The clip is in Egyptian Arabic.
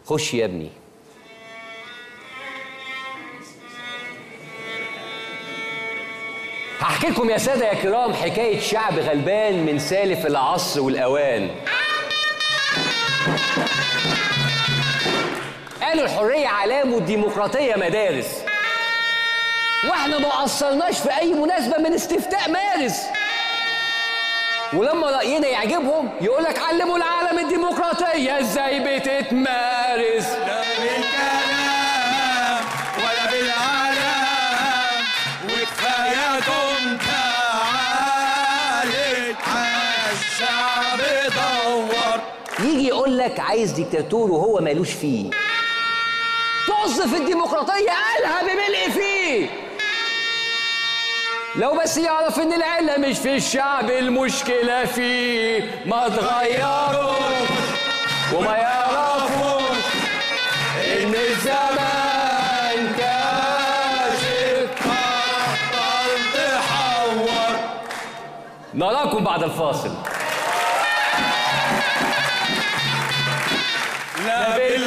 خش يا ابني هحكي لكم يا سادة يا كرام حكاية شعب غلبان من سالف العصر والأوان قالوا الحرية علام والديمقراطية مدارس واحنا ما قصرناش في أي مناسبة من استفتاء مارس ولما رأينا يعجبهم يقول لك علموا العالم الديمقراطية ازاي بتتمارس لا بالكلام ولا بالعلام وكفاياتهم تعالت عالشعب دور يجي يقول لك عايز ديكتاتور وهو مالوش فيه طز في الديمقراطية قالها بملء فيه لو بس يعرف ان العلة مش في الشعب المشكلة فيه ما تغيروش وما يعرفوش ان الزمان كاشف بطل تحور نراكم بعد الفاصل لا